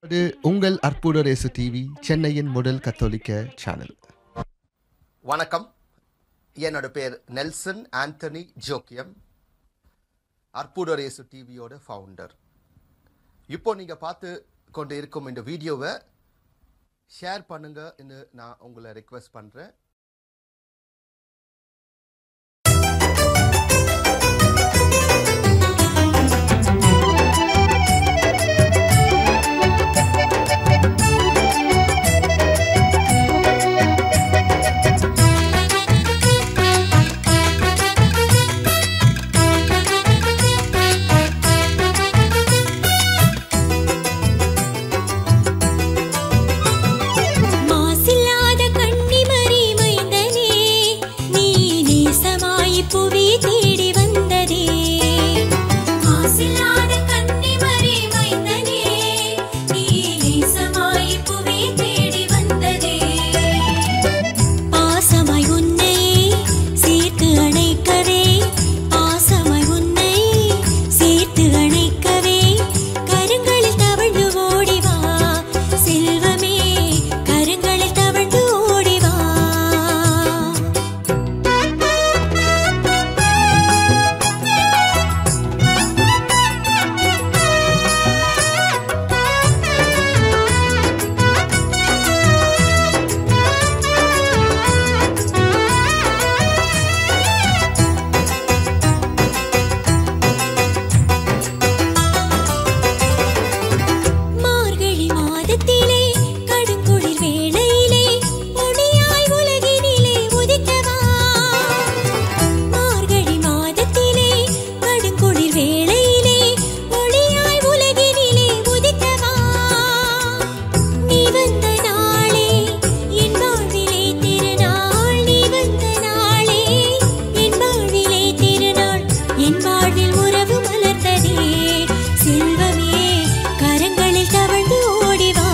இது உங்கள் அற்புத ரேசு டிவி சென்னையின் முதல் கத்தோலிக்க சேனல் வணக்கம் என்னோட பேர் நெல்சன் ஆண்டனி ஜோக்கியம் அற்புதரேசு டிவியோட ஃபவுண்டர் இப்போ நீங்கள் பார்த்து கொண்டு இருக்கும் இந்த வீடியோவை ஷேர் பண்ணுங்கன்னு நான் உங்களை ரெக்வெஸ்ட் பண்ணுறேன் மாசில்லாத கன்னிமரி மைந்தனே நீ நேசமாய் புவி தேடி வந்ததே மாசில்லாத கன்னிமரி மைந்தனே நீ நேசமாய் புவி தேடி வந்ததே பாசமாய் உன்னை சேர்த்து அணைக்கவே பாசமாய் உன்னை சேர்த்து அணைக்கவே கரங்களில் தவழ்ந்து ஓடி வா செல்வமே கரங்களில் தவழ்ந்து ஓடி வா மார்கழி மாதத்திலே கடுங்குளிர் வேளையிலே ஒளியாய் உலகினிலே உதிக்கவா மார்கழி மாதத்திலே கடுங்குளிர் வேளையிலே ஒளியாய் உலகினிலே உதிக்கவா நீ வந்த நாளே என் வாழ்விலே திருநாள் நீ வந்த நாளே என் வாழ்விலே திருநாள் என் வாழ்வில் உறவு மலர்ந்ததே செல்வமே கரங்களில் தவழ்ந்து ஓடி வா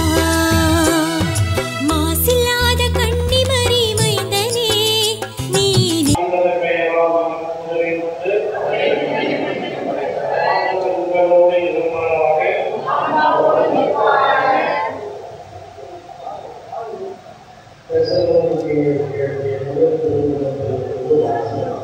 மாசில்லாத கன்னிமரி மைந்தனே நீ ஆண்டவர் பெயரால் நிறைந்து ஆண்டவர் உங்களோடு இருப்பாராக. தெசலோனிக்கேயருக்கு எழுதிய முதல் திருமுகத்திலிருந்து வாசகம்.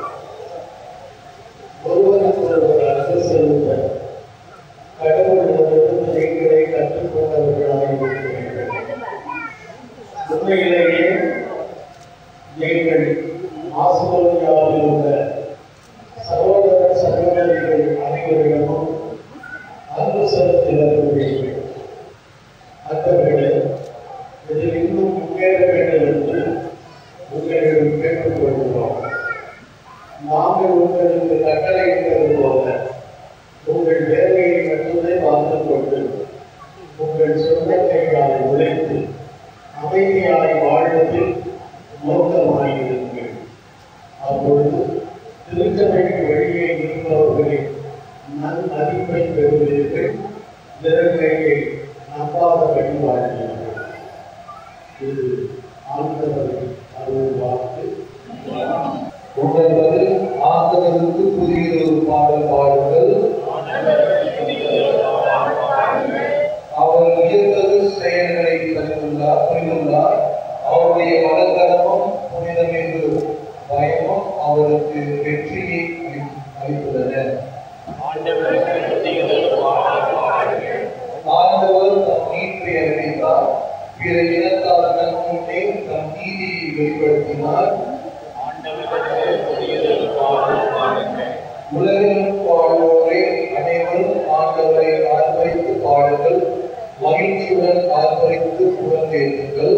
ஒருவருக்கொருவர் அன்பு செலுத்த கடவுளிடமிருந்து நீங்களே கற்றுக்கொண்டவர்களாக இருக்கிறீர்கள் உண்மையிலேயே நீங்கள் ஆசிரியராக உள்ள சகோதர சகோதரிகள் அனைவரிடமும் அன்பு செலுத்தி வருகிறீர்கள் மற்றவர்களே இதில் இன்னும் முன்னேற வேண்டும் என்று உங்களிடம் கேட்டுக்கொள்கிறோம் நாங்கள் உங்களுக்கு கட்டளையிட்டது போல உங்கள் வேலையை மட்டுமே பார்த்துக் கொண்டு உங்கள் சொந்த கையால் உழைத்து அமைதியாய் வாழ்வதில் நோக்கமாயிருங்கள் அப்பொழுது திருச்சபைக்கு வெளியே இருப்பவர்களின் நன் மதிப்பை பெறுவீர்கள் நெருங்கையை நம்பாதபடி வாழ்வீர்கள் இது ஆண்டவரின் அருள் வாக்கு உங்கள் பதில் ஆண்டவருக்கு புதிய ஒரு பாடல் பாடுங்கள் அவர் உயர்ந்தது செயல்களை தந்துள்ளார் புரிந்துள்ளார் அவருடைய மனக்கடமும் புனிதமிகு பயமும் அவருக்கு வெற்றியை அளி- அளித்துள்ளன ஆண்டவர் தம் நீட்டை அறிவித்தார் பிற இனத்தார் தன் முன்னே தம் நீதியை வெளிப்படுத்தினார் உலகிலும் வாழ்வோரே அனைவரும் ஆண்டவரை ஆர்ப்பரித்து பாடுங்கள் மகிழ்ச்சியுடன் ஆர்ப்பரித்து புறந்தேற்றுங்கள்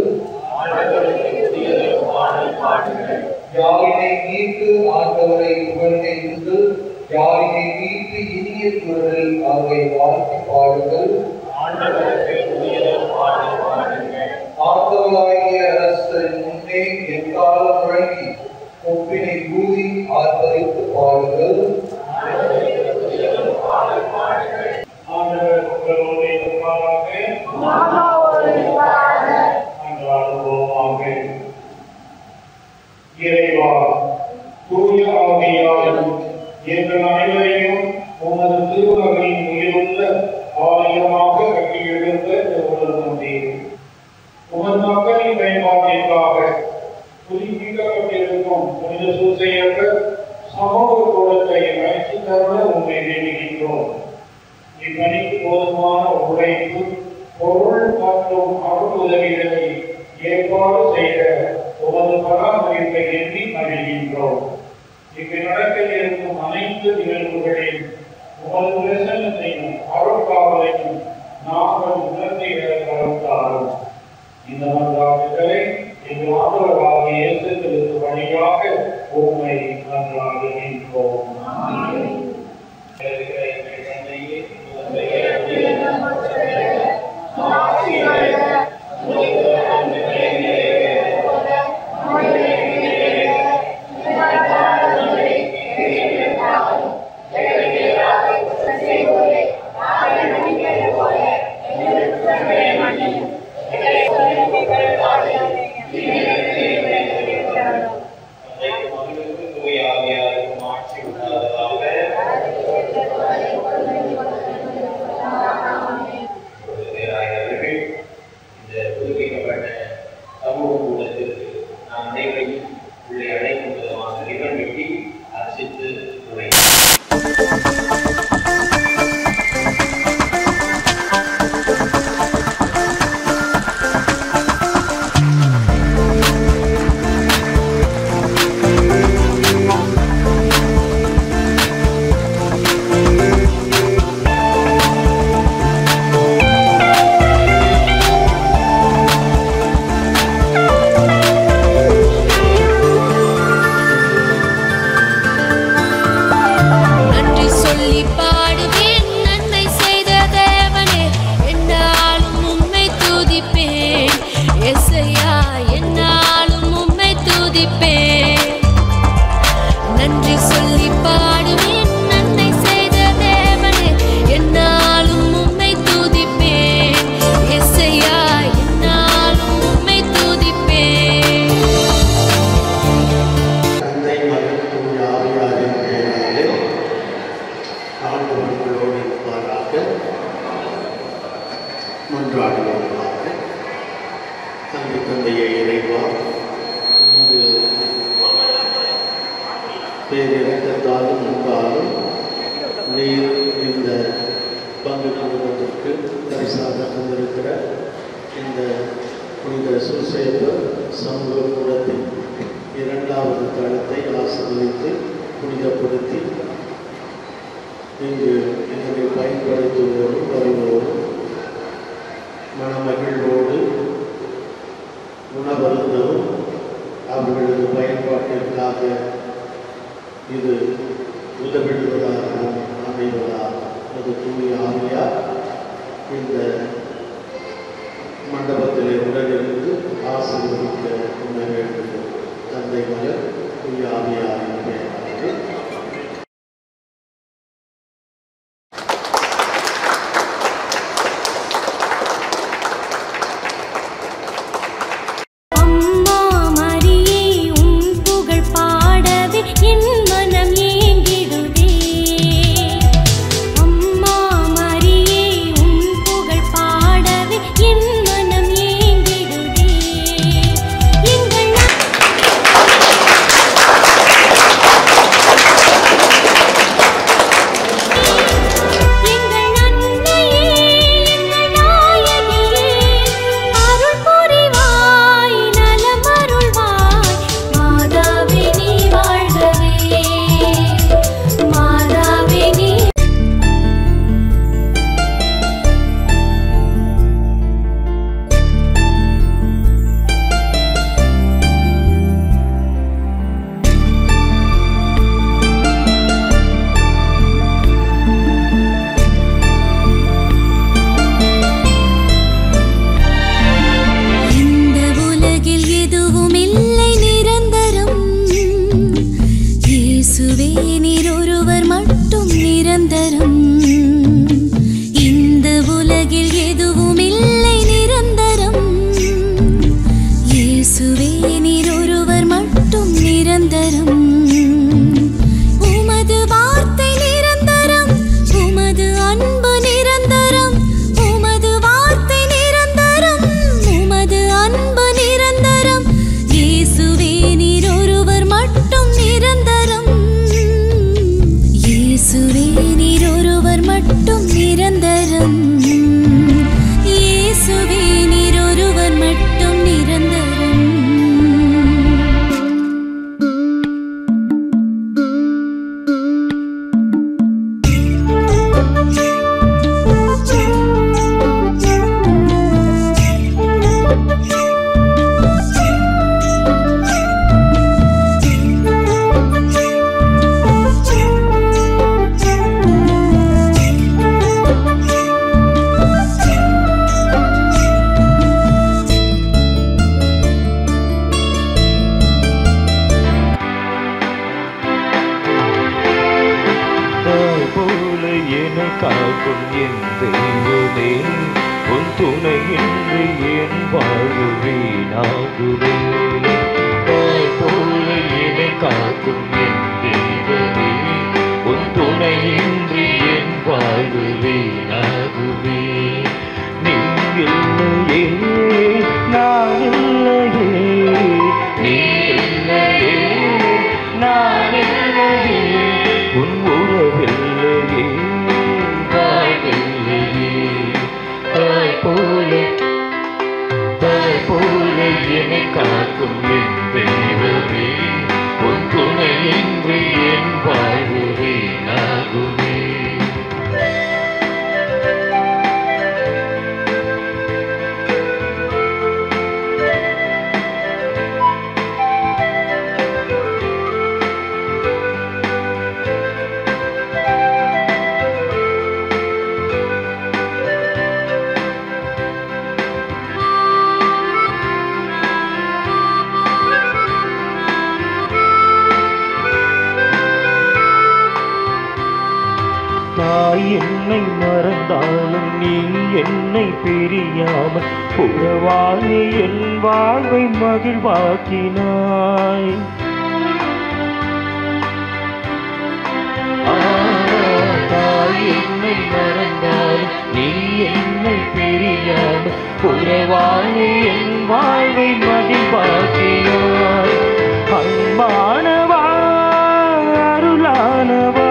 யாரினை மீட்டு ஆண்டவரை புகழ்ந்தேற்றுங்கள் யாரினை மீட்டு இனிய குரலில் அவரை வாழ்த்தி பாடுங்கள் ஆண்டவராகிய அரசரின் முன்னே எக்காலம் முழங்கி ஒப்பினை ஊதி ஆர்ப்பரித்து பாடுங்கள் ஆண்டவர் உங்களோடு இருப்பாராக அன்றாடுவோமாக இறைவா தூய ஆவியால் எங்கள் அனைவரையும் உமது திருமகனின் உயிருள்ள ஆலயமாக கட்டியெழுந்த அமைப்பு பொருள் மற்றும் அருள் உதவிகளை ஏற்பாடு செய்த உமது பராமரிப்பை எண்ணி மகிழ்கின்றோம் இங்கு நடக்க இருக்கும் அனைத்து நிகழ்வுகளில் உமது பிரசன்னத்தையும் அருட்காவலையும் நாங்கள் உணர்ந்து கலந்தாரும் இந்த மன்றாட்டுகளை எங்கள் ஆண்டவராகிய இயேசு கிறிஸ்து வழியாக உண்மை மன்றாடுகின்றோம் இருக்கிற எங்கள் தந்தையே, உமது பெயர் தந்தைக்கு மகனுக்கு தூய ஆவியாருக்கும் ஆட்சி உண்டாவதாக அவர்கள் இந்த புதுப்பிக்கப்பட்ட சமூக கூட்டத்திற்கு நாம் அனைவரையும் உள்ளே அழைக்கும் விதமாக ரிபன் வெட்டி அர்ச்சித்து நுழைந்தார் நன்றி சொல்லி பாடுவேன் நன்மை செய்த தேவனே என்னாலும் உம்மை துதிப்பேன் எஸ்ஐயா என்னாலும் உம்மை துதிப்பேன் நன்றி சொல்லி பாடுவேன் நன்மை செய்த தேவனே என்னாலும் உம்மை துதிப்பேன் எஸ்ஐயா என்னாலும் உம்மை துதிப்பேன் தந்தை மகன் தூய ஆவியாரின் பெயராலே ஆண்டவர்களோடு இருப்பாராக மன்றாடுவாராக தந்தை தந்தையை இறைவா உமது பேரிறக்கத்தாலும் அன்பாலும் நீர் இந்த பங்கு குடும்பத்திற்கு பரிசாக தந்திருக்கிற இந்த புனித சுசேபர் சமூக கூடத்தின் இரண்டாவது தளத்தை ஆசீர்வதித்து புனிதப்படுத்தி இங்கு இதனை பயன்படுத்துவோரும் வருவோரும் மனமகிழ்வோடு உணவருந்தவும் அவர்களது பயன்பாட்டிற்காக இது உதவிடுவதாகவும் அமைவதாக அது தூய ஆவியார் இந்த மண்டபத்திலே உடனிருந்து ஆசீர்வதிக்க உணர வேண்டும் தந்தை மகன் தூய ஆவியாரின் பெயராலே அம்மா மரியே உன் புகழ் பாடவே என் மனம் ஏங்கிடுதே அம்மா மரியே உன் புகழ் பாடவே என் மனம் ஏங்கிடுதே எங்கள் துணையின்றி என் வாழ்வு வீணாகுவே தாய் போல என்னை காக்கும் என் தெய்வமே உன் துணையின்றி என் வாழ்வு வீணாகுவே நீ இல்லையே நான் இல்லையே நீ இல்லையே நான் இல்லையே உன் உறவில்லையே வாழ்வில்லையே தாய் போல தாய் போல என்னை காக்கும் என் தெய்வமே உன் துணையின்றி என் வாழ்வு வீணாகுமே தாய் என்னை மறந்தாலும் நீ என்னை பிரியாமல் உறவானி என் வாழ்வை மகிழ்வாக்கினாய் ஆ, தாய் என்னை மறந்தாலும் நீ என்னை பிரியாமல் உறவானி என் வாழ்வை மகிழ்வாக்கினாய் அன்பானவா அருளானவா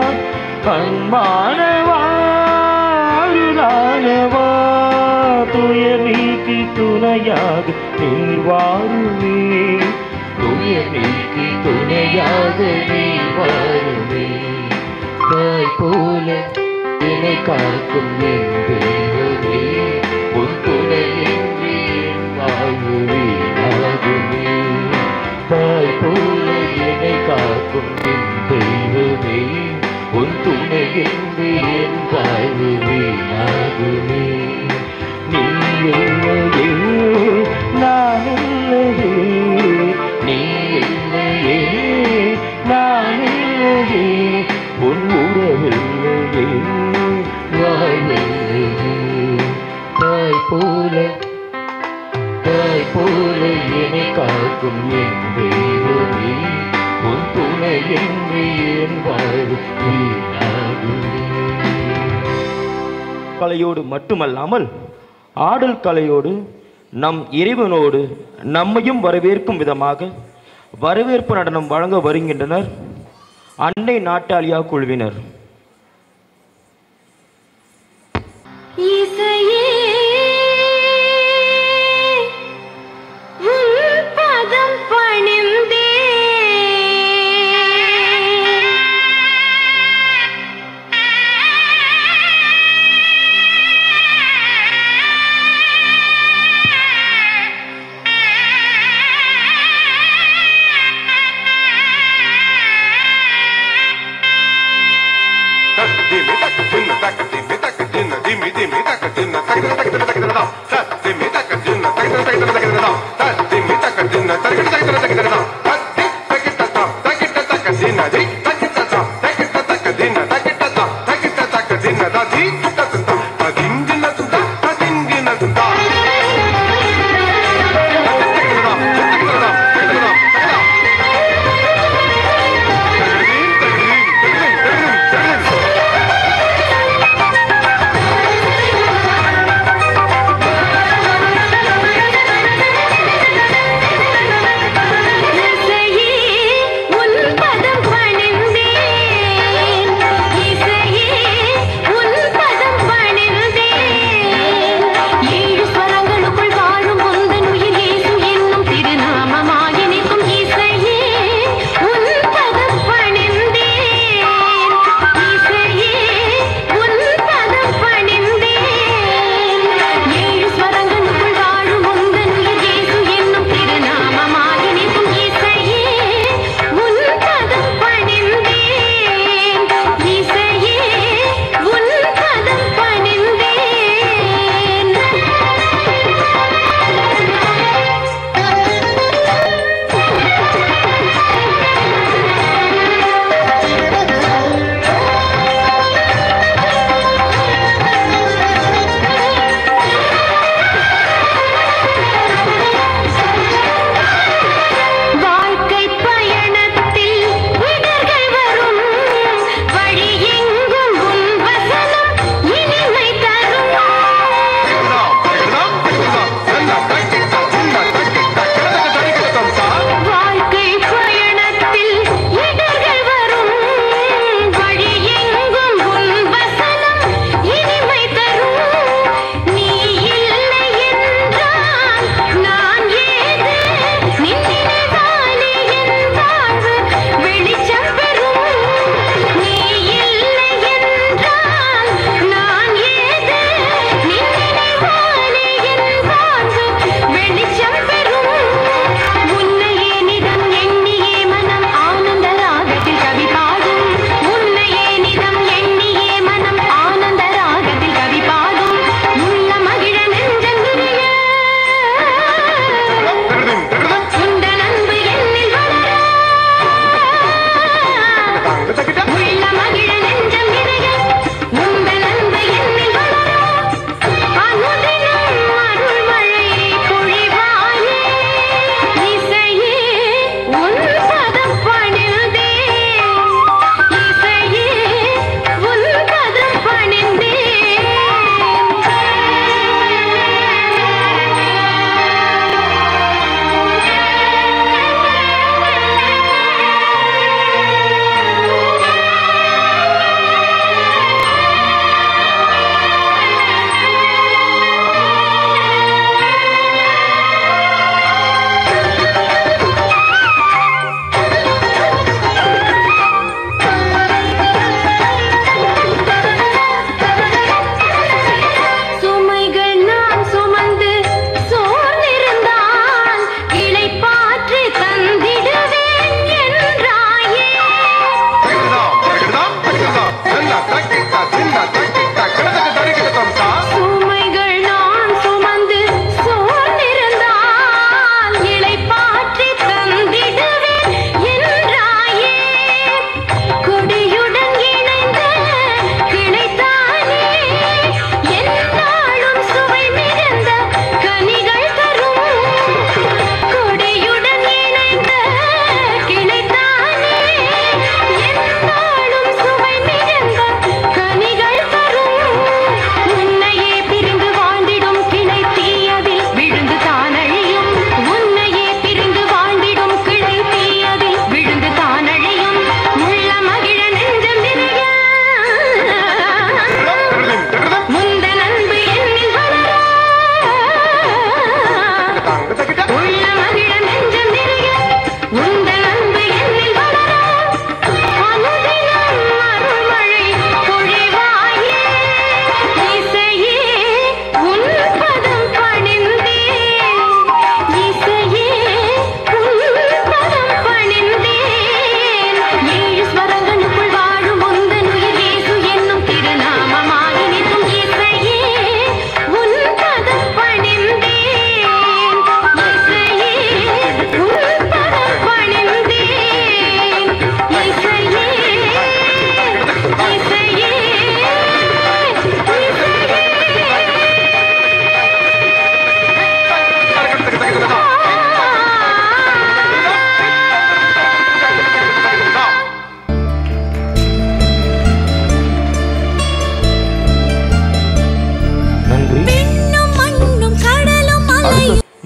அன்பானவா அருளானவா துயர் நீக்கி துணையாக நீர் வாருமே துயர் நீக்கி துணையாக நீர் வாருமே தாய் போல என்னை காக்கும் என் தெய்வமே உன் துணையின்றி என் வாழ்வு வீணாகுமே தாய் போல என்னை காக்கும் என் தெய்வமே உன் துணையின்றி என் வாழ்வு வீணாகுமே நீ இல்லையே நான் இல்லையே நீ இல்லையே நான் இல்லையே உன் உறவில்லையே வாழ்வில்லையே தாய் போல தாய் போல என்னை காக்கும் என் தெய்வமே உன் துணையின்றி என் வாழ்வு வீணாகுமே கலையோடு மட்டுமல்லாமல் ஆடல் கலையோடு நம் இறைவனோடு நம்மையும் வரவேற்கும் விதமாக வரவேற்பு நடனம் வழங்க வருகின்றனர் அன்னை நாட்டாளியா குழுவினர் இசையே உன் பதம் பணிந்தே இசையே உன் பதம் பணிந்தேன் இசையே உன் பதம் பணிந்தேன் ஏழு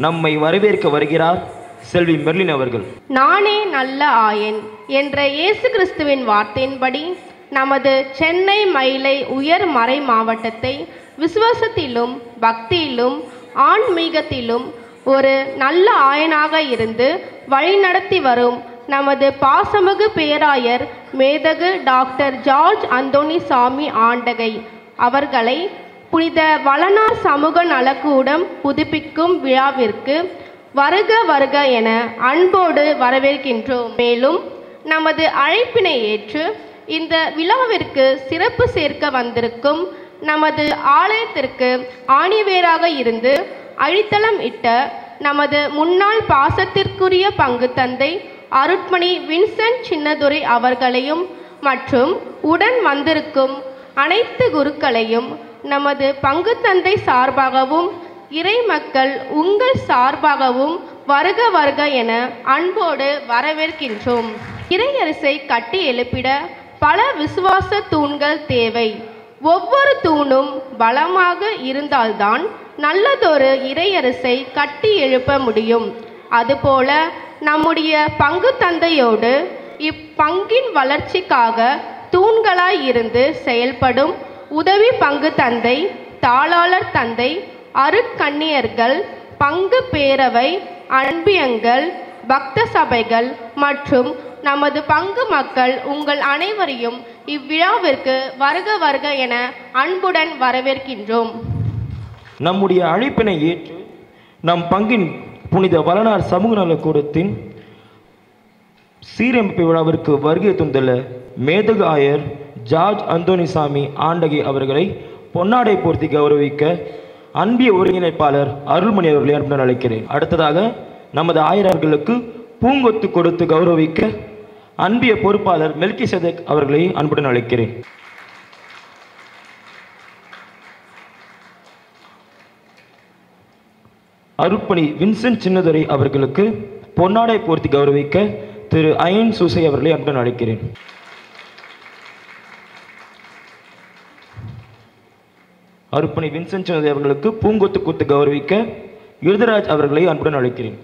நம்மை வரவேற்க வருகிறார் செல்வி மெர்லின் அவர்கள் நானே நல்ல ஆயன் என்ற இயேசு கிறிஸ்துவின் வார்த்தையின்படி நமது சென்னை மயிலை உயர் மறை மாவட்டத்தை விசுவாசத்திலும் பக்தியிலும் ஆன்மீகத்திலும் ஒரு நல்ல ஆயனாக இருந்து வழிநடத்தி வரும் நமது பாசமிகு பேராயர் மேதகு டாக்டர் ஜார்ஜ் அந்தோணி சாமி ஆண்டகை அவர்களை புனித வளனார் சமூக நலக்கூடம் புதுப்பிக்கும் விழாவிற்கு வருக வருக என அன்போடு வரவேற்கின்றோம் மேலும் நமது அழைப்பினை ஏற்று இந்த விழாவிற்கு சிறப்பு சேர்க்க வந்திருக்கும் நமது ஆலயத்திற்கு ஆணிவேராக இருந்து அழித்தளம் இட்ட நமது முன்னாள் பாசத்திற்குரிய பங்கு தந்தை அருட்மணி வின்சென்ட் சின்னதுரை அவர்களையும் மற்றும் உடன் வந்திருக்கும் அனைத்து குருக்களையும் நமது பங்கு தந்தை சார்பாகவும் இறை மக்கள் உங்கள் சார்பாகவும் வருக வருக என அன்போடு வரவேற்கின்றோம் இறையரசை கட்டி எழுப்பிட பல விசுவாச தூண்கள் தேவை ஒவ்வொரு தூணும் பலமாக இருந்தால்தான் நல்லதொரு இறையரசை கட்டி எழுப்ப முடியும் அதுபோல நம்முடைய பங்கு தந்தையோடு இப்பங்கின் வளர்ச்சிக்காக தூண்களாய் இருந்து செயல்படும் உதவி பங்கு தந்தை தாளாளர் தந்தை அருட்கண்ணியர்கள் பங்கு பேரவை அன்பியங்கள் பக்த சபைகள் மற்றும் நமது பங்கு மக்கள் உங்கள் அனைவரையும் இவ்விழாவிற்கு வருக வருக என அன்புடன் வரவேற்கின்றோம் நம்முடைய அழைப்பினை ஏற்று நம் பங்கின் புனித வளனார் சமூக நலக்கூடத்தின் சீரமைப்பு விழாவிற்கு வருகை தந்துள்ள மேதகு ஆயர் ஜார்ஜ் அந்தோனிசாமி ஆண்டகை அவர்களை பொன்னாடை போர்த்தி கௌரவிக்க அன்பிய ஒருங்கிணைப்பாளர் அருள்மணி அவர்களை அன்புடன் அழைக்கிறேன் அடுத்ததாக நமது ஆயரர்களுக்கு பூங்கொத்து கொடுத்து கௌரவிக்க அன்பிய பொறுப்பாளர் மெல்கி அவர்களை அன்புடன் அழைக்கிறேன் அருட்பணி வின்சென்ட் சின்னதுரை அவர்களுக்கு பொன்னாடை போர்த்தி கௌரவிக்க திரு அயன் சூசை அவர்களை அன்புடன் அழைக்கிறேன் அருட்பணி வின்சென்ட் சின்னதுரை அவர்களுக்கு பூங்கொத்து குத்து கௌரவிக்க இருதராஜ் அவர்களை அன்புடன் அழைக்கிறேன்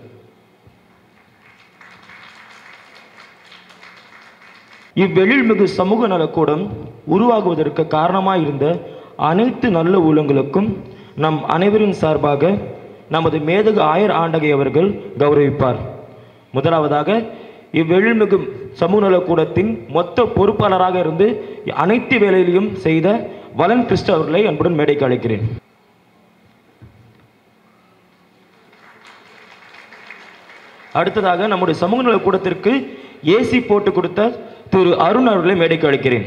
இவ்வெழில்மிகு சமூக நலக்கூடம் உருவாகுவதற்கு காரணமாயிருந்த அனைத்து நல்ல உள்ளங்களுக்கும் நம் அனைவரின் சார்பாக நமது மேதகு ஆயர் ஆண்டகை அவர்கள் கௌரவிப்பார் முதலாவதாக இவ்வெழில்மிகு சமூக நலக்கூடத்தின் மொத்த பொறுப்பாளராக இருந்து அனைத்து வேலையிலையும் செய்த வலன் கிறிஸ்து அவர்களை அன்புடன் மேடைக்கு அழைக்கிறேன் அடுத்ததாக நம்முடைய சமூக நல கூடத்திற்கு ஏசி போட்டு கொடுத்த திரு அருண் அவர்களை மேடைக்கு அழைக்கிறேன்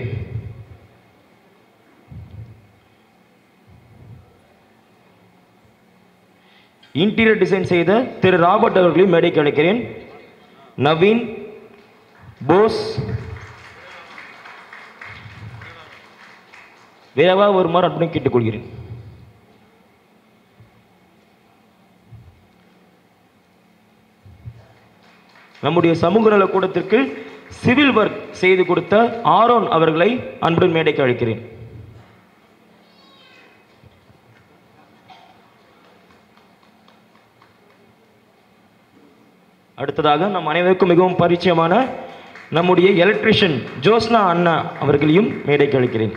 இன்டீரியர் டிசைன் செய்த திரு ராபர்ட் அவர்களையும் மேடைக்கு அழைக்கிறேன் நவீன் போஸ் வேவா வருமாறு அன்புடன் கேட்டுக்கொள்கிறேன் நம்முடைய சமூக நல கூடத்திற்கு சிவில் ஒர்க் செய்து கொடுத்த ஆரோன் அவர்களை அன்புடன் மேடைக்கு அழைக்கிறேன் அடுத்ததாக நம் அனைவருக்கும் மிகவும் பரிச்சயமான நம்முடைய எலக்ட்ரிஷியன் ஜோஸ்னா அண்ணா அவர்களையும் மேடைக்கு அழைக்கிறேன்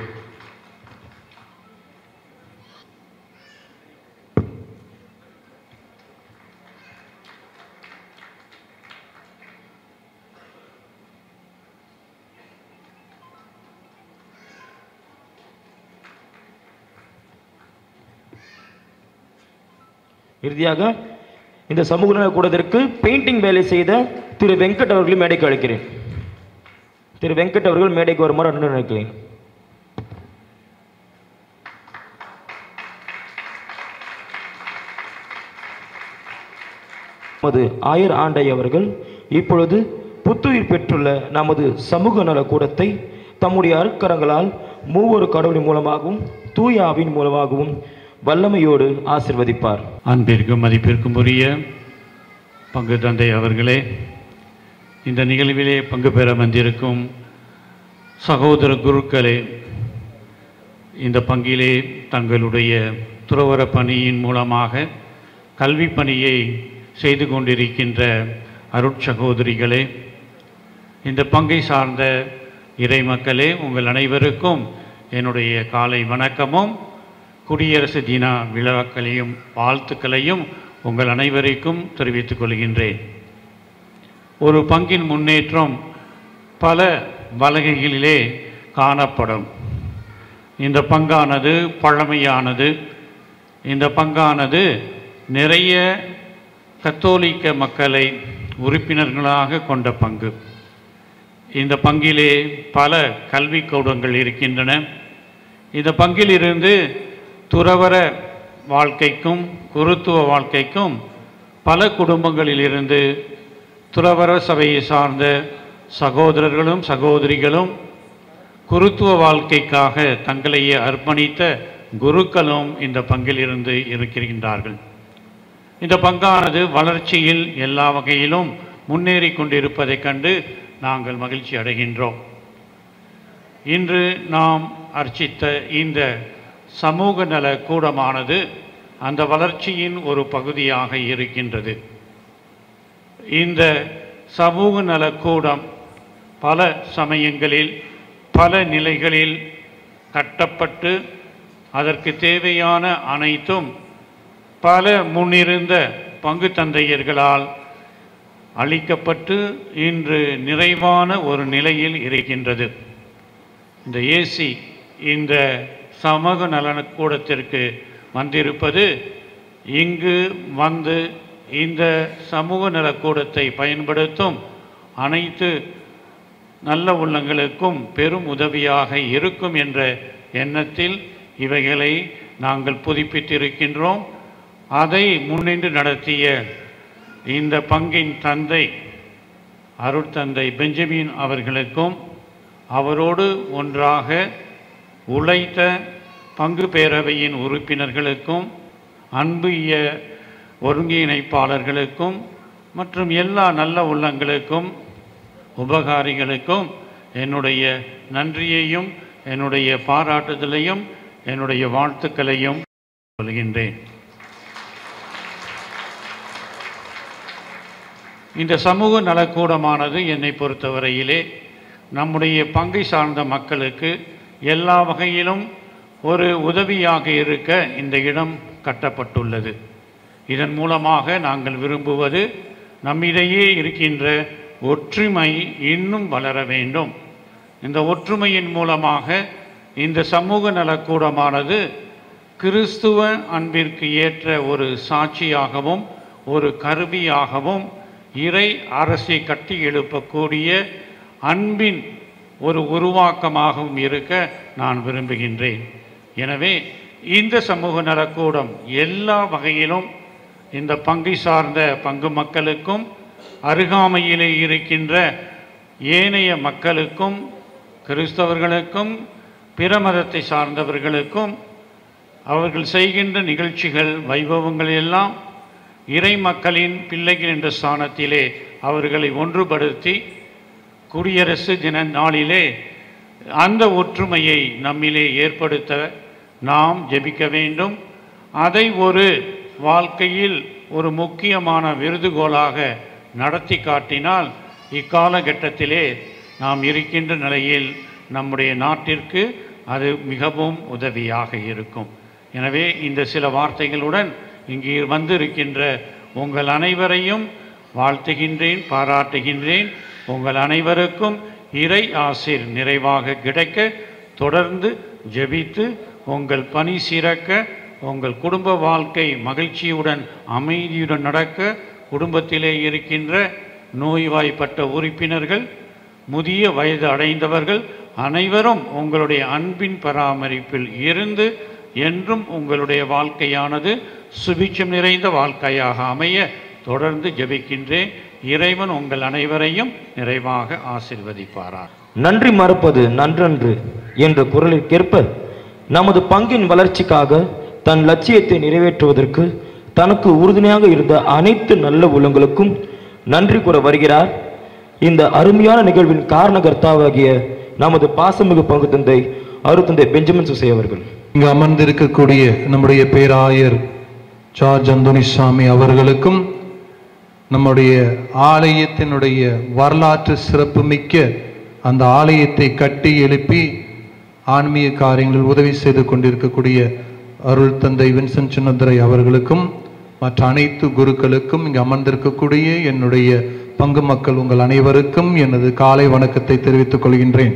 இறுதியாக இந்த சமூக நல கூடத்திற்கு பெயிண்டிங் வேலை செய்த திரு வெங்கட் அவர்களையும் மேடைக்கு அழைக்கிறேன் திரு வெங்கட் அவர்கள் மேடைக்கு வருமாறு அன்புடன் அழைக்கிறேன் நமது ஆயர் ஆண்டை அவர்கள் இப்பொழுது புத்துயிர் பெற்றுள்ள நமது சமூக நல கூடத்தை தம்முடைய அருட்கரங்களால் மூவொரு கடவுளின் மூலமாகவும் தூய ஆவின் மூலமாகவும் வல்லமையோடு ஆசிர்வதிப்பார் அன்பிற்கும் மதிப்பிற்கும் உரிய பங்கு தந்தை அவர்களே இந்த நிகழ்விலே பங்கு பெற வந்திருக்கும் சகோதர குருக்களே இந்த பங்கிலே தங்களுடைய துறவர பணியின் மூலமாக கல்வி பணியை செய்து கொண்டிருக்கின்ற அருட்சகோதரிகளே இந்த பங்கை சார்ந்த இறை மக்களே உங்கள் அனைவருக்கும் என்னுடைய காலை வணக்கமும் குடியரசு தின விழாக்களையும் வாழ்த்துக்களையும் உங்கள் அனைவருக்கும் தெரிவித்துக் கொள்கின்றேன் ஒரு பங்கின் முன்னேற்றம் பல வலகைகளிலே காணப்படும் இந்த பங்கானது பழமையானது இந்த பங்கானது நிறைய கத்தோலிக்க மக்களை உறுப்பினர்களாக கொண்ட பங்கு இந்த பங்கிலே பல கல்விக்கூடங்கள் இருக்கின்றன இந்த பங்கிலிருந்து துறவர வாழ்க்கைக்கும் குருத்துவ வாழ்க்கைக்கும் பல குடும்பங்களிலிருந்து துறவர சபையை சார்ந்த சகோதரர்களும் சகோதரிகளும் குருத்துவ வாழ்க்கைக்காக தங்களையே அர்ப்பணித்த குருக்களும் இந்த பங்கிலிருந்து இருக்கின்றார்கள் இந்த பங்கானது வளர்ச்சியில் எல்லா வகையிலும் முன்னேறி கொண்டிருப்பதைக் கண்டு நாங்கள் மகிழ்ச்சி அடைகின்றோம் இன்று நாம் அர்ச்சித்த இந்த சமூக நல கூடமானது அந்த வளர்ச்சியின் ஒரு பகுதியாக இருக்கின்றது இந்த சமூக நல கூடம் பல சமயங்களில் பல நிலைகளில் கட்டப்பட்டு அதற்கு தேவையான அனைத்தும் பல முன்னிருந்த பங்கு தந்தையர்களால் அளிக்கப்பட்டு இன்று நிறைவான ஒரு நிலையில் இருக்கின்றது இந்த ஏசி இந்த சமூக நலனக்கூடத்திற்கு வந்திருப்பது இங்கு வந்து இந்த சமூக நலக்கூடத்தை பயன்படுத்தும் அனைத்து நல்ல உள்ளங்களுக்கும் பெரும் உதவியாக இருக்கும் என்ற எண்ணத்தில் இவைகளை நாங்கள் புதுப்பித்திருக்கின்றோம் அதை முன்னின்று நடத்திய இந்த பங்கின் தந்தை அருட்தந்தை பெஞ்சமின் அவர்களுக்கும் அவரோடு ஒன்றாக உழைத்த பங்கு பேரவையின் உறுப்பினர்களுக்கும் அன்புய ஒருங்கிணைப்பாளர்களுக்கும் மற்றும் எல்லா நல்ல உள்ளங்களுக்கும் உபகாரிகளுக்கும் என்னுடைய நன்றியையும் என்னுடைய பாராட்டுதலையும் என்னுடைய வாழ்த்துக்களையும் சொல்கின்றேன் இந்த சமூக நலக்கூடமானது என்னை பொறுத்தவரையிலே நம்முடைய பங்கை சார்ந்த மக்களுக்கு எல்லா வகையிலும் ஒரு உதவியாக இருக்க இந்த இடம் கட்டப்பட்டுள்ளது இதன் மூலமாக நாங்கள் விரும்புவது நம்மிடையே இருக்கின்ற ஒற்றுமை இன்னும் வளர வேண்டும் இந்த ஒற்றுமையின் மூலமாக இந்த சமூக நலக்கூடமானது கிறிஸ்துவ அன்பிற்கு ஏற்ற ஒரு சாட்சியாகவும் ஒரு கருவியாகவும் இறை அரசை கட்டி எழுப்பக்கூடிய அன்பின் ஒரு உருவாக்கமாகவும் இருக்க நான் விரும்புகின்றேன் எனவே இந்த சமூக நலக்கூடம் எல்லா வகையிலும் இந்த பங்கை சார்ந்த பங்கு மக்களுக்கும் அருகாமையிலே இருக்கின்ற ஏனைய மக்களுக்கும் கிறிஸ்தவர்களுக்கும் பிற மதத்தை சார்ந்தவர்களுக்கும் அவர்கள் செய்கின்ற நிகழ்ச்சிகள் வைபவங்கள் எல்லாம் இறை மக்களின் பிள்ளைகள் என்ற ஸ்தானத்திலே அவர்களை ஒன்றுபடுத்தி குடியரசு தின நாளிலே அந்த ஒற்றுமையை நம்மிலே ஏற்படுத்த நாம் ஜெபிக்க வேண்டும் அதை ஒரு வாழ்க்கையில் ஒரு முக்கியமான விருதுகோலாக நடத்தி காட்டினால் இக்காலகட்டத்திலே நாம் இருக்கின்ற நிலையில் நம்முடைய நாட்டிற்கு அது மிகவும் உதவியாக இருக்கும் எனவே இந்த சில வார்த்தைகளுடன் இங்கே வந்திருக்கின்ற உங்கள் அனைவரையும் வாழ்த்துகின்றேன் பாராட்டுகின்றேன் உங்கள் அனைவருக்கும் இறை ஆசிர் நிறைவாக கிடைக்க தொடர்ந்து ஜெபித்து உங்கள் பணி சிறக்க உங்கள் குடும்ப வாழ்க்கை மகிழ்ச்சியுடன் அமைதியுடன் நடக்க குடும்பத்திலே இருக்கின்ற நோய்வாய்ப்பட்ட உறுப்பினர்கள் முதிய வயது அடைந்தவர்கள் அனைவரும் உங்களுடைய அன்பின் பராமரிப்பில் இருந்து என்றும் உங்களுடைய வாழ்க்கையானது சுபிட்சம் நிறைந்த வாழ்க்கையாக அமைய தொடர்ந்து ஜெபிக்கின்றேன் இறைவன் உங்கள் அனைவரையும் நிறைவாக ஆசிர்வதிப்பாரார் நன்றி மறப்பது நன்றன்று என்ற குரலிற்கேற்ப நமது பங்கின் வளர்ச்சிக்காக தன் லட்சியத்தை நிறைவேற்றுவதற்கு தனக்கு உறுதுணையாக இருந்த அனைத்து நல்ல உள்ளங்களுக்கும் நன்றி கூற வருகிறார் இந்த அருமையான நிகழ்வின் காரணகர்த்தாவாகிய நமது பாசமிகு பங்கு தந்தை அருத்தந்தை பெஞ்சமின் சுசை அவர்கள் இங்கு அமர்ந்திருக்கக்கூடிய நம்முடைய பேராயர் ஜார்ஜ் அந்தோனிசாமி அவர்களுக்கும் நம்முடைய ஆலயத்தினுடைய வரலாற்று சிறப்புமிக்க அந்த ஆலயத்தை கட்டி எழுப்பி ஆன்மீக காரியங்களில் உதவி செய்து கொண்டிருக்கக்கூடிய அருள் தந்தை வின்சென்ட் சின்னதுரை அவர்களுக்கும் மற்ற அனைத்து குருக்களுக்கும் இங்கு அமர்ந்திருக்கக்கூடிய என்னுடைய பங்கு மக்கள் உங்கள் அனைவருக்கும் எனது காலை வணக்கத்தை தெரிவித்துக் கொள்கின்றேன்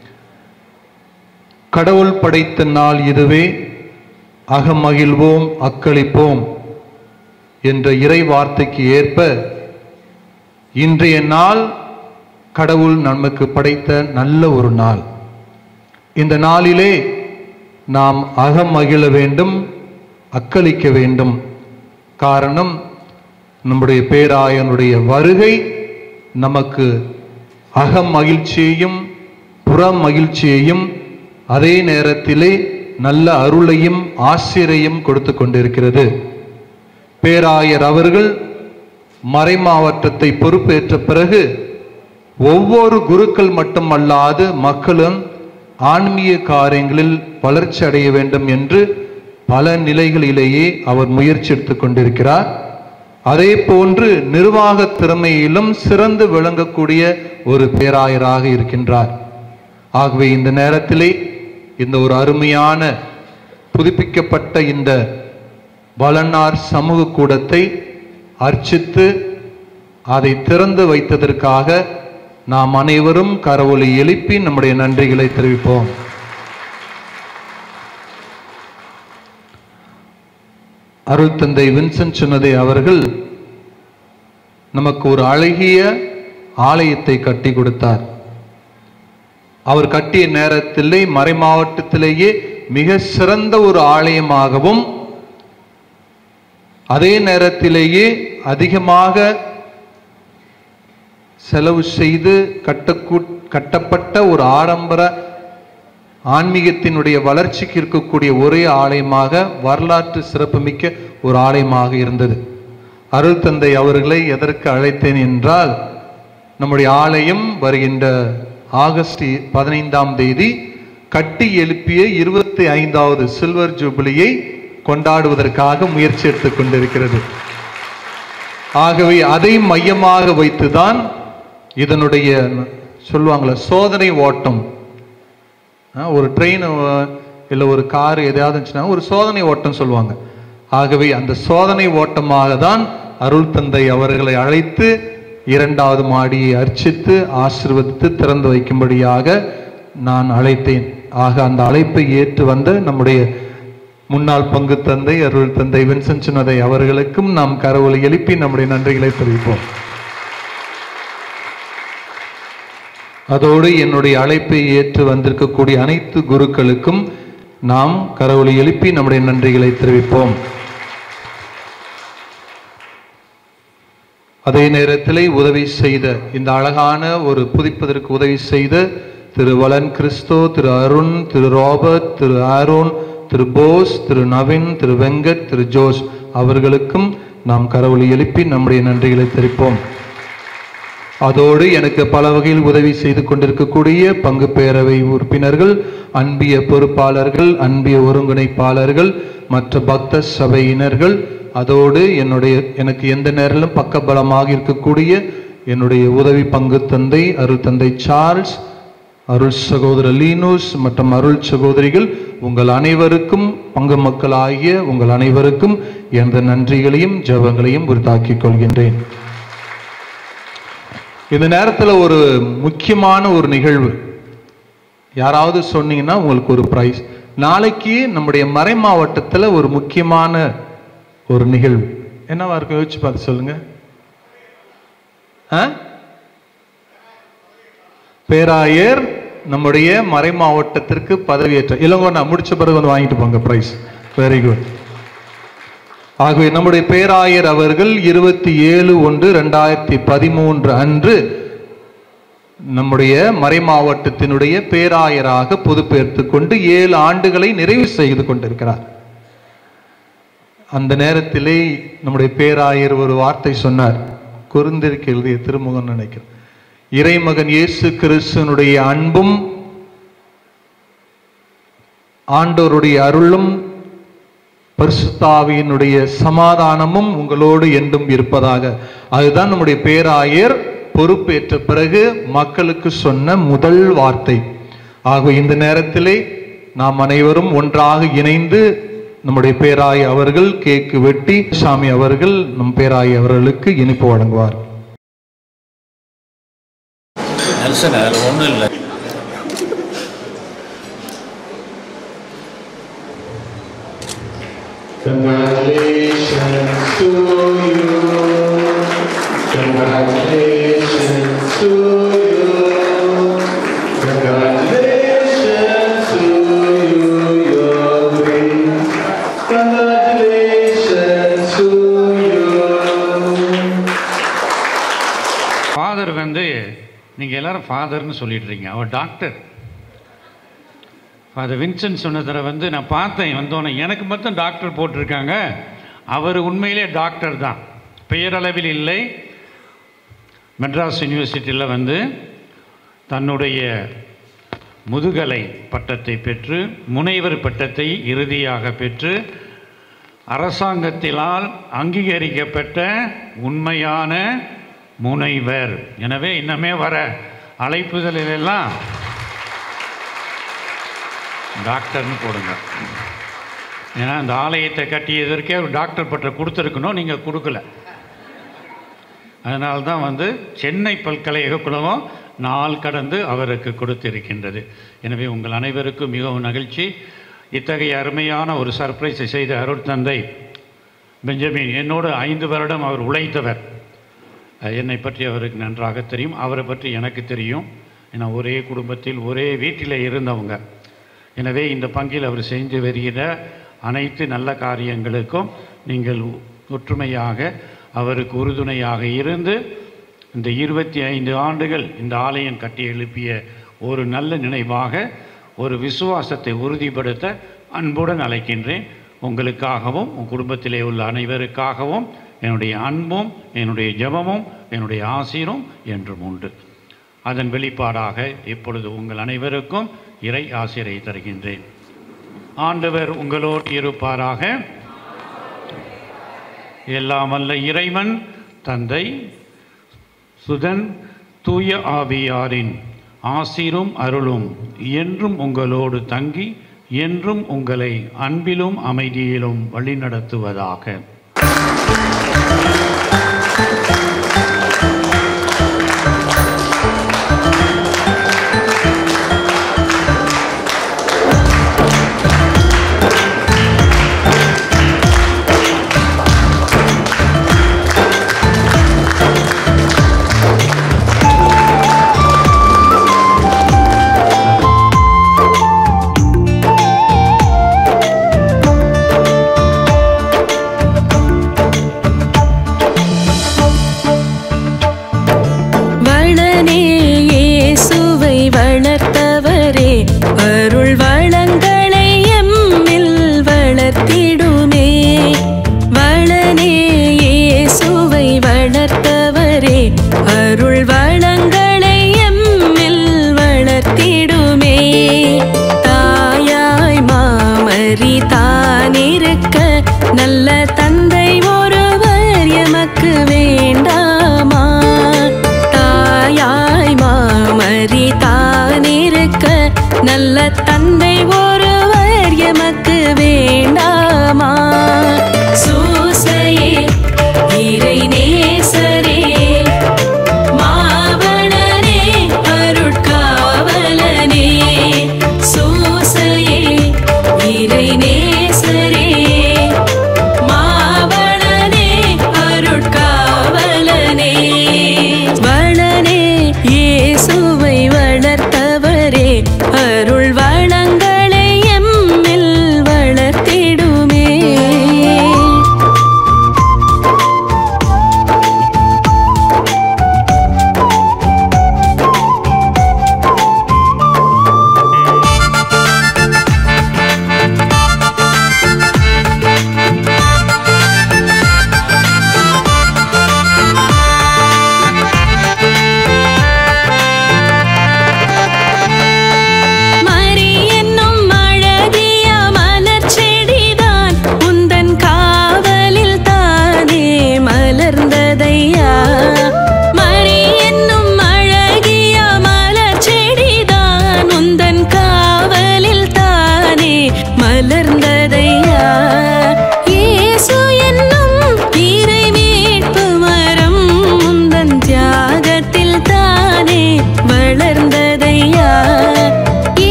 கடவுள் படைத்த நாள் இதுவே அகமகிழ்வோம் அக்களிப்போம் என்ற இறை வார்த்தைக்கு ஏற்ப இன்றைய நாள் கடவுள் நமக்கு படைத்த நல்ல ஒரு நாள் இந்த நாளிலே நாம் அகமகிழ வேண்டும் அக்களிக்க வேண்டும் காரணம் நம்முடைய பேராயனுடைய வருகை நமக்கு அக மகிழ்ச்சியையும் புற மகிழ்ச்சியையும் அதே நேரத்திலே நல்ல அருளையும் ஆசிரியையும் கொடுத்து கொண்டிருக்கிறது பேராயர் அவர்கள் மறைமாவட்டத்தை பொறுப்பேற்ற பிறகு ஒவ்வொரு குருக்கள் மட்டுமல்லாது மக்களும் ஆன்மீக காரியங்களில் வளர்ச்சி அடைய வேண்டும் என்று பல நிலைகளிலேயே அவர் முயற்சி எடுத்துக் கொண்டிருக்கிறார் அதே போன்று நிர்வாக திறமையிலும் சிறந்து விளங்கக்கூடிய ஒரு பேராயராக இருக்கின்றார் ஆகவே இந்த நேரத்திலே இந்த ஒரு அருமையான புதுப்பிக்கப்பட்ட இந்த வளனார் சமூக கூடத்தை அர்ச்சித்து அதை திறந்து வைத்ததற்காக நாம் அனைவரும் கரவொலி எழுப்பி நம்முடைய நன்றிகளை தெரிவிப்போம் அருள் தந்தை வின்சென்ட் சொன்னதே அவர்கள் நமக்கு ஒரு அழகிய ஆலயத்தை கட்டி கொடுத்தார் அவர் கட்டிய நேரத்திலே மறை மாவட்டத்திலேயே மிக சிறந்த ஒரு ஆலயமாகவும் அதே நேரத்திலேயே அதிகமாக செலவு செய்து கட்டக்கூ கட்டப்பட்ட ஒரு ஆடம்பர ஆன்மீகத்தினுடைய வளர்ச்சிக்கு இருக்கக்கூடிய ஒரே ஆலயமாக வரலாற்று சிறப்புமிக்க ஒரு ஆலயமாக இருந்தது அருள் தந்தை அவர்களை எதற்கு அழைத்தேன் என்றால் நம்முடைய ஆலயம் வருகின்ற ஆகஸ்ட் பதினைந்தாம் தேதி கட்டி எழுப்பிய இருபத்தி ஐந்தாவது சில்வர் ஜூபிலியை கொண்டாடுவதற்காக முயற்சி எடுத்துக் கொண்டிருக்கிறது ஆகவே அதை மையமாக வைத்துதான் இதனுடைய சொல்லுவாங்களே சோதனை ஓட்டம் அஹ், ஒரு ட்ரெயின் இல்லை ஒரு கார் எதையாவது இருந்துச்சுன்னா ஒரு சோதனை ஓட்டம் சொல்லுவாங்க ஆகவே அந்த சோதனை ஓட்டமாக தான் அருள் தந்தை அவர்களை அழைத்து இரண்டாவது மாடியை அர்ச்சித்து ஆசிர்வதித்து திறந்து வைக்கும்படியாக நான் அழைத்தேன் ஆக அந்த அழைப்பை ஏற்று வந்த நம்முடைய முன்னாள் பங்கு தந்தை அருள் தந்தை வின்சென்ட் சின்னதை அவர்களுக்கும் நாம் கரவொலி எழுப்பி நம்முடைய நன்றிகளை தெரிவிப்போம் அதோடு என்னுடைய அழைப்பை ஏற்று வந்திருக்கக்கூடிய அனைத்து குருக்களுக்கும் நாம் கரவொலி எழுப்பி நம்முடைய நன்றிகளை தெரிவிப்போம் அதே நேரத்திலே உதவி செய்த இந்த அழகான ஒரு புதுப்பிப்பதற்கு உதவி செய்த Thiru Valan Christo Thiru Arun Thiru Robert Thiru Aaron Thiru Bose Thiru Naveen Thiru Venkat Thiru Jose அவர்களுக்கும் நாம் கரவொலி எழுப்பி நம்முடைய நன்றிகளை தெரிவிப்போம் அதோடு எனக்கு பல வகையில் உதவி செய்து கொண்டிருக்கக்கூடிய பங்கு பேரவை உறுப்பினர்கள் அன்பிய பொறுப்பாளர்கள் அன்பிய ஒருங்கிணைப்பாளர்கள் மற்ற பக்த சபையினர்கள் அதோடு என்னுடைய எனக்கு எந்த நேரிலும் பக்கபலமாக இருக்கக்கூடிய என்னுடைய உதவி பங்கு தந்தை அருள் தந்தை சார்ல்ஸ் அருள் சகோதரர் லீனூஸ் மற்றும் அருள் சகோதரிகள் உங்கள் அனைவருக்கும் பங்கு மக்களாகிய உங்கள் அனைவருக்கும் எனது நன்றிகளையும் ஜெபங்களையும் உரித்தாக்கிக் கொள்கின்றேன் இந்த நேரத்தில் ஒரு முக்கியமான ஒரு நிகழ்வு யாராவது சொன்னீங்கன்னா உங்களுக்கு ஒரு பிரைஸ் நாளைக்கு நம்முடைய மறை மாவட்டத்தில் ஒரு முக்கியமான ஒரு நிகழ்வு என்னவா இருக்கும் யோசிச்சு பார்த்து சொல்லுங்க ஆ? பேராயர் நம்முடைய மறை மாவட்டத்திற்கு பதவியேற்ற இளங்கோண்ணா முடிச்ச பிறகு வந்து வாங்கிட்டு போங்க பிரைஸ் வெரி குட் ஆகவே நம்முடைய பேராயர் அவர்கள் இருபத்தி ஏழு ஒன்று ரெண்டாயிரத்தி பதிமூன்று அன்று நம்முடைய மறை மாவட்டத்தினுடைய பேராயராக பொறுப்பேற்றுக் கொண்டு ஏழு ஆண்டுகளை நிறைவு செய்து கொண்டிருக்கிறார் அந்த நேரத்திலே நம்முடைய பேராயர் ஒரு வார்த்தை சொன்னார் குறுந்திருக்கு எழுதிய திருமுகம் நினைக்கிறேன் இறைமகன் இயேசு கிறிஸ்துவனுடைய அன்பும் ஆண்டோருடைய அருளும் பரிசுத்தாவியினுடைய சமாதானமும் உங்களோடு என்றும் இருப்பதாக அதுதான் நம்முடைய பேராயர் பொறுப்பேற்ற பிறகு மக்களுக்கு சொன்ன முதல் வார்த்தை ஆக இந்த நேரத்திலே நாம் அனைவரும் ஒன்றாக இணைந்து நம்முடைய பேராய் அவர்கள் கேக்கு வெட்டி சாமி அவர்கள் நம் பேராய் அவர்களுக்கு இனிப்பு வழங்குவார் நெல்சன் அதில் ஒன்றும் இல்லை Congratulations to you. Congratulations to you. Congratulations to you, your grace. Congratulations to you. Father வந்து நீங்கள் எல்லாரும் ஃபாதர்னு சொல்லிட்டு இருக்கீங்க அவர் டாக்டர் ஃபாதர் வின்சென்ட் சொன்னதில் வந்து நான் பார்த்தேன் வந்தோன்னே எனக்கு மட்டும் டாக்டர் போட்டிருக்காங்க அவர் உண்மையிலே டாக்டர் தான் பெயரளவில் இல்லை மெட்ராஸ் யூனிவர்சிட்டியில் வந்து தன்னுடைய முதுகலை பட்டத்தை பெற்று முனைவர் பட்டத்தை இறுதியாக பெற்று அரசாங்கத்தினால் அங்கீகரிக்கப்பட்ட உண்மையான முனைவர் எனவே இன்னமே வர அழைப்புதலெல்லாம் டாக்டர்னு போடுங்க ஏன்னா இந்த ஆலயத்தை கட்டியதற்கே ஒரு டாக்டர் பட்டம் கொடுத்துருக்கணும் நீங்கள் கொடுக்கல அதனால தான் வந்து சென்னை பல்கலைக்கழக குழுமம் நாள் கடந்து அவருக்கு கொடுத்திருக்கின்றது எனவே உங்கள் அனைவருக்கும் மிகவும் மகிழ்ச்சி இத்தகைய அருமையான ஒரு சர்ப்ரைஸை செய்த அருள் தந்தை பெஞ்சமின் என்னோடு ஐந்து வருடம் அவர் உழைத்தவர் அஹ் என்னை பற்றி அவருக்கு நன்றாக தெரியும் அவரை பற்றி எனக்கு தெரியும் ஏன்னா ஒரே குடும்பத்தில் ஒரே வீட்டில் இருந்தவங்க எனவே இந்த பங்கில் அவர் செஞ்சு வருகிற அனைத்து நல்ல காரியங்களுக்கும் நீங்கள் ஒற்றுமையாக அவருக்கு உறுதுணையாக இருந்து இந்த இருபத்தி ஐந்து ஆண்டுகள் இந்த ஆலயம் கட்டி எழுப்பிய ஒரு நல்ல நினைவாக ஒரு விசுவாசத்தை உறுதிப்படுத்த அன்புடன் அழைக்கின்றேன் உங்களுக்காகவும் உன் குடும்பத்திலே உள்ள அனைவருக்காகவும் என்னுடைய அன்பும் என்னுடைய ஜெபமும் என்னுடைய ஆசீரும் என்றும் உண்டு அதன் வெளிப்பாடாக இப்பொழுது உங்கள் அனைவருக்கும் இறை ஆசிரை தருகின்றேன் ஆண்டவர் உங்களோடு இருப்பாராக எல்லாம் வல்ல இறைவன் தந்தை சுதன் தூய ஆவியாரின் ஆசீரும் அருளும் என்றும் உங்களோடு தங்கி என்றும் உங்களை அன்பிலும் அமைதியிலும் வழிநடத்துவதாக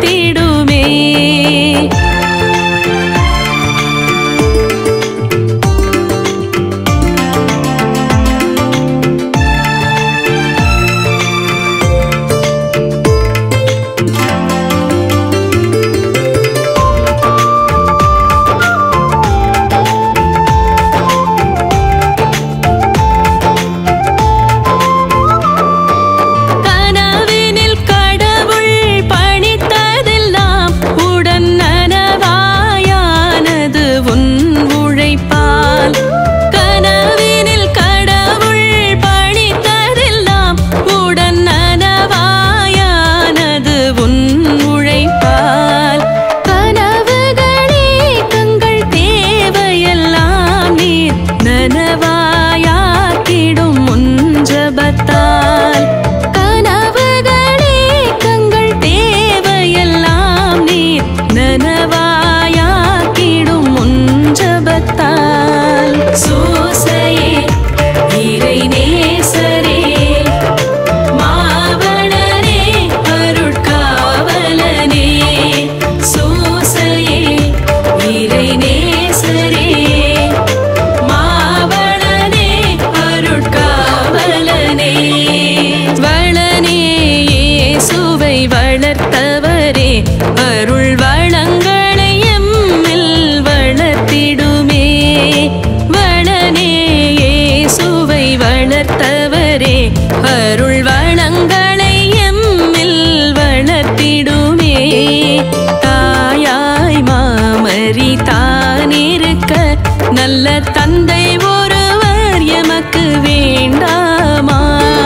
வளர்த்திடுமே கனவினில் கடவுள் பணித்ததெல்லாம் உடன் நனவாயானது உன் உழைப்பால் கனவினில் கடவுள் பணித்ததெல்லாம் உடன் நனவாயானது உன் உழைப்பால் கனவுகளே தங்கள் தேவையெல்லாம் நீர் நனவாயாக்கிடும் முன் ஜபத்தால் கனவுகளே தங்கள் தேவையெல்லாம் நீர் நனவாயாக்கிடும் முன் ஜபத்தால் சூசையே இறை நேசரே மாவளனே அருட்காவலனே சூசையே இறை நேசரே மாவளனே அருட்காவலனே வளனே இயேசுவை வளர்த்தவரே அருள் வளங்களை எம்மில் வளர்த்திடுமே வளனே இயேசுவை வளர்த்தவரே அருள் வளங்களை எம்மில் வளர்த்திடுமே தாயாய் மாமரி தானிருக்க நல்ல தந்தை ஒருவர் எமக்கு வேண்டாமா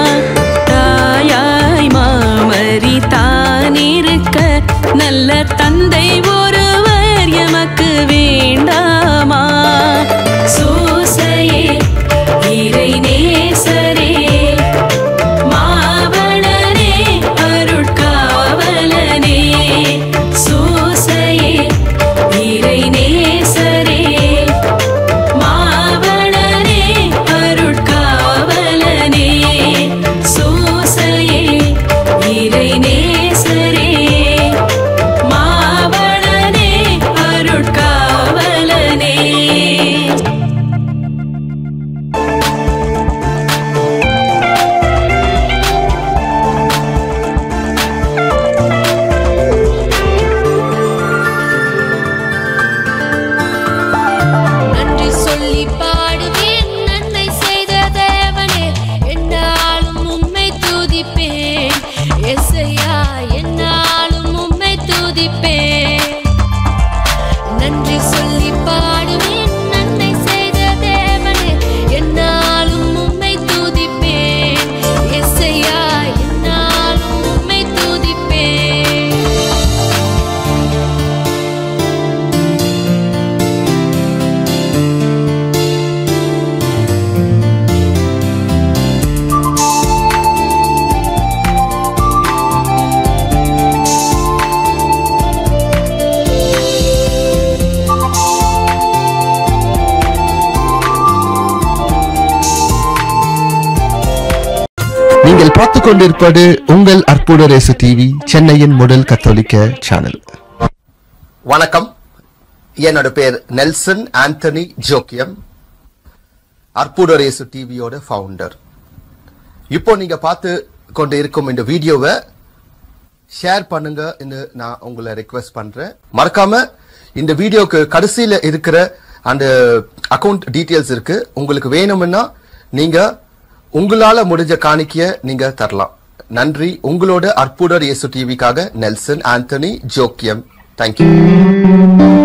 தாயாய் மாமரி தானிருக்க நல்ல தந்தை ஒருவர் எமக்கு வேண்டாமா சூசையே இறை நேசரே மாவளனே அருட்காவலனே சூசையே இறை நேசரே மாவளனே அருட்காவலனே சூசையே இறை நேசரே மாவளனே அருட்காவலனே நன்றி சொல்லி பாடுவேன் நன்மை செய்த தேவனே என்னாலும் உம்மை துதிப்பேன் எஸ்ஐயா என்னாலும் உம்மை துதிப்பேன் நன்றி சொல்லி பாடுவேன் நன்மை செய்த தேவனே என்னாலும் உம்மை துதிப்பேன் எஸ்ஐயா என்னாலும் உம்மை துதிப்பேன் நீங்கள் பார்த்து கொண்டிருப்பது உங்கள் அற்புத ரேசு டிவி சென்னையின் முதல் கத்தோலிக்க சேனல் வணக்கம் என்னோட பேர் நெல்சன் ஆண்டனி ஜோக்கியம் அற்புதரேசு டிவியோட ஃபவுண்டர் இப்போ நீங்க பார்த்து கொண்டு இருக்கும் இந்த வீடியோவை ஷேர் பண்ணுங்க நான் உங்களை ரெக்வெஸ்ட் பண்றேன் மறக்காம இந்த வீடியோக்கு கடைசியில இருக்கிற அந்த அக்கவுண்ட் டீடைல்ஸ் இருக்கு உங்களுக்கு வேணும்னா நீங்க உங்களால முடிஞ்ச காணிக்கைய நீங்க தரலாம் நன்றி உங்களோட அற்புதர் இயேசு டிவிக்காக நெல்சன் ஆண்டனி ஜோக்கியம் தேங்க்யூ